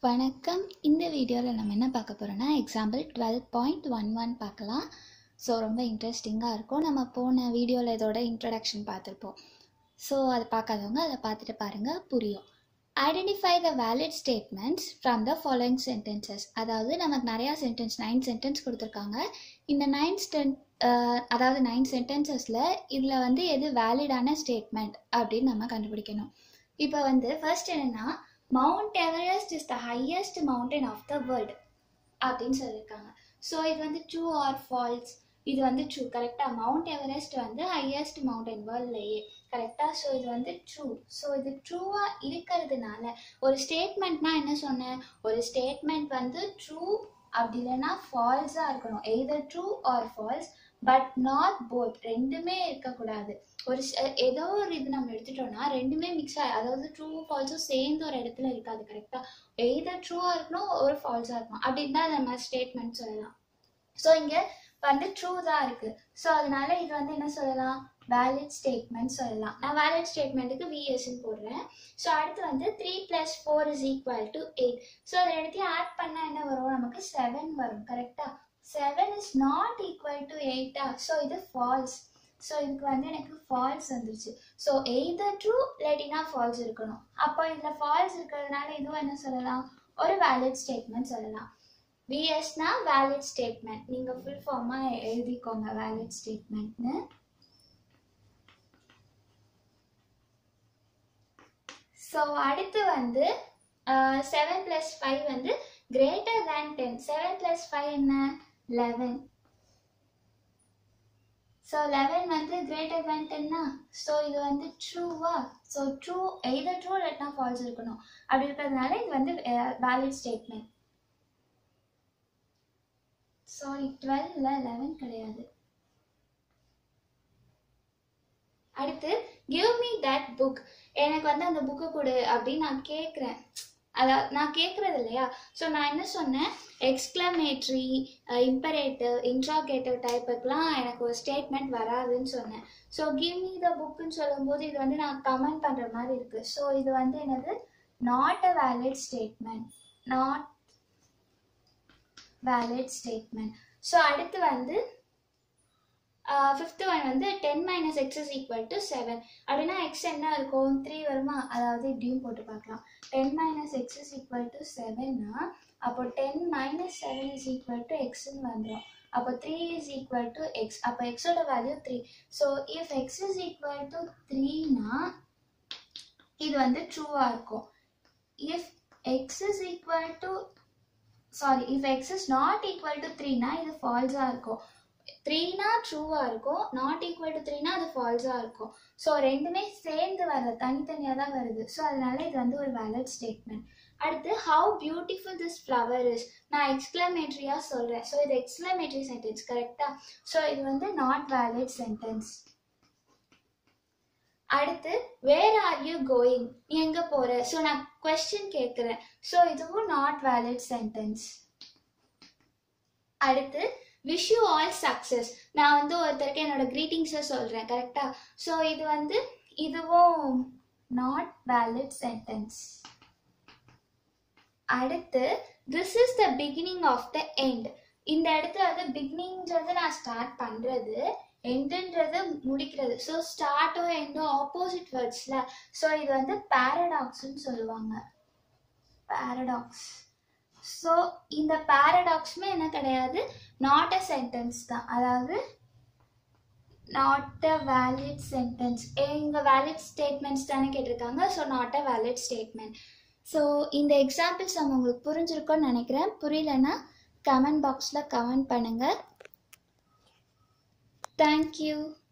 வணக்கம் இந்த வீடியோவில் நம்ம என்ன பார்க்க போகிறோன்னா example twelve point one one பார்க்கலாம் ஸோ ரொம்ப இன்ட்ரெஸ்டிங்காக இருக்கும் நம்ம போன வீடியோவில் இதோட இன்ட்ரடக்ஷன் பார்த்துருப்போம் ஸோ அதை பார்க்காதவங்க அதை பார்த்துட்டு பாருங்கள் புரியும் identify the valid statements from the following sentences அதாவது நமக்கு நிறையா சென்டென்ஸ் நைன் சென்டென்ஸ் கொடுத்துருக்காங்க இந்த நைன் ஸ்டென் அதாவது நைன் சென்டென்சஸில் இதில் வந்து எது வேலிடான ஸ்டேட்மெண்ட் அப்படின்னு நம்ம கண்டுபிடிக்கணும் இப்போ வந்து ஃபர்ஸ்ட் என்னென்னா Mount Everest is the highest mountain of the world அப்படின்னு சொல்லியிருக்காங்க ஸோ இது வந்து ட்ரூ ஆர் ஃபால்ஸ் இது வந்து ட்ரூ கரெக்டாக மவுண்ட் எவரெஸ்ட் வந்து ஹையஸ்ட் மவுண்டன் வேர்ல்ட்லேயே கரெக்டாக ஸோ இது வந்து ட்ரூ ஸோ இது ட்ரூவாக இருக்கிறதுனால ஒரு ஸ்டேட்மெண்ட்னா என்ன சொன்னேன் ஒரு ஸ்டேட்மெண்ட் வந்து ட்ரூ அப்படி இல்லைன்னா ஃபால்ஸாக இருக்கணும் either true or false but not both ரெண்டுமே இருக்கக்கூடாது ஒரு ஸ்- ஏதோ ஒரு இது நம்ம எடுத்துட்டோம்னா ரெண்டுமே மிக்ஸ் ஆகி அதாவது ட்ரூ ஃபால்ஸும் சேர்ந்து ஒரு இடத்துல இருக்காது கரெக்டாக எய்தர் ட்ரூவாக இருக்கணும் ஒரு ஃபால்ஸாக இருக்கணும் அப்படின்னு தான் நம்ம ஸ்டேட்மெண்ட் சொல்லலாம் ஸோ இங்கே வந்து ட்ரூ தான் இருக்கு ஸோ அதனால இது வந்து என்ன சொல்லலாம் வேலிட் ஸ்டேட்மெண்ட் சொல்லலாம் நான் வேலிட் ஸ்டேட்மெண்ட்டுக்கு விஎஸ்ன்னு போடுறேன் ஸோ அடுத்து வந்து three plus four is equal to eight so அதை எடுத்து ஆட் பண்ணால் என்ன வரும் நமக்கு செவன் வரும் கரெக்டாக seven is not equal to எயிட்டா ஸோ இது ஃபால்ஸ் ஸோ இதுக்கு வந்து எனக்கு ஃபால்ஸ் வந்துருச்சு ஸோ எய்தர் ட்ரூ இல்லாட்டினா ஃபால்ஸ் இருக்கணும் அப்போ இதில் ஃபால்ஸ் இருக்கிறதுனால இதுவும் என்ன சொல்லலாம் ஒரு வேலிட் ஸ்டேட்மெண்ட் சொல்லலாம் விஎஸ்னா வேலிட் ஸ்டேட்மெண்ட் நீங்கள் ஃபுல் ஃபார்மாக எழுதிக்கோங்க வேலிட் ஸ்டேட்மெண்ட்னு ஸோ அடுத்து வந்து செவன் ப்ளஸ் ஃபைவ் வந்து greater than ten seven plus five என்ன லெவன் ஸோ லெவன் வந்து கிரேட்டர் தேன் டென்னா ஸோ இது வந்து ட்ரூவா ஸோ ட்ரூ எய்தர் ட்ரூ இல்லாட்டினா ஃபால்ஸ் இருக்கணும் அப்படி இருக்கிறதுனால இது வந்து வேலிட் ஸ்டேட்மெண்ட் சாரி டுவெல்ல லெவன் கிடையாது அடுத்து கிவ் மீ தட் புக் எனக்கு வந்து அந்த புக்கு கொடு அப்படின்னு நான் கேட்குறேன் அதாவது நான் கேட்குறது இல்லையா ஸோ நான் என்ன சொன்னேன் எக்ஸ்க்ளமேட்ரி இம்பரேட்டிவ் இன்ட்ராகேட்டிவ் டைப்புக்கெலாம் எனக்கு ஒரு ஸ்டேட்மெண்ட் வராதுன்னு சொன்னேன் ஸோ கிவ் மீ த புக்குன்னு சொல்லும்போது இது வந்து நான் கமெண்ட் பண்ணுற மாதிரி இருக்குது ஸோ இது வந்து என்னது not a valid statement not valid statement so அடுத்து வந்து ஃபிஃப்த்து ஒன் வந்து ten minus X is equal to seven அப்படின்னா எக்ஸ் என்ன இருக்கும் த்ரீ வருமா அதாவது இப்படியும் போட்டு பார்க்கலாம் ten minus X is equal to செவன்னா அப்போ ten minus seven is equal to எக்ஸ்ன்னு வந்துடும் அப்போ three is equal to X அப்போ எக்ஸோட value three so if X is equal to த்ரீனா இது வந்து ட்ரூவாக இருக்கும் if X is equal to sorry if X is not equal to த்ரீனா இது ஃபால்ஸாக இருக்கும் த்ரீனா ட்ரூவாக இருக்கும் நாட் ஈக்குவல் டு த்ரீனா அது ஃபால்ஸாக இருக்கும் ஸோ ரெண்டுமே சேர்ந்து வர்றது தனித்தனியாக தான் வருது ஸோ அதனால இது வந்து ஒரு வேலிட் ஸ்டேட்மெண்ட் அடுத்து how beautiful this flower is நான் எக்ஸ்க்ளமேட்ரியாக சொல்கிறேன் ஸோ இது எக்ஸ்க்ளமேட்ரி சென்டென்ஸ் கரெக்டாக ஸோ இது வந்து நாட் வேலிட் சென்டென்ஸ் அடுத்து வேர் ஆர் யூ கோயிங் நீ எங்கே போகிற ஸோ நான் கொஸ்டின் கேட்குறேன் ஸோ இதுவும் நாட் வேலிட் சென்டென்ஸ் அடுத்து விஷ் யூ ஆல் சக்ஸஸ் நான் வந்து ஒருத்தருக்கு என்னோட க்ரீட்டிங்ஸை சொல்கிறேன் கரெக்டாக ஸோ இது வந்து இதுவும் நாட் வேலிட் சென்டென்ஸ் அடுத்து this is the beginning of the end இந்த இடத்துல வந்து பிகினிங்கிறது நான் ஸ்டார்ட் பண்ணுறது எண்டுன்றது முடிக்கிறது ஸோ ஸ்டார்ட்டோ எண்டோ ஆப்போசிட் வேர்ட்ஸில் ஸோ இது வந்து பேரடாக்ஸ்ன்னு சொல்லுவாங்க பேரடாக்ஸ் ஸோ இந்த பேரடாக்ஸுமே என்ன கிடையாது நாட் அ சென்டென்ஸ் தான் அதாவது நாட் அ வேலிட் சென்டென்ஸ் எங்க வேலிட் ஸ்டேட்மெண்ட்ஸ் தானே கேட்டிருக்காங்க so not a valid statement so இந்த எக்ஸாம்பிள்ஸ் நம்ம உங்களுக்கு புரிஞ்சிருக்கோன்னு நினைக்கிறேன் புரியலன்னா கமெண்ட் பாக்ஸில் கமெண்ட் பண்ணுங்கள் தேங்க்யூ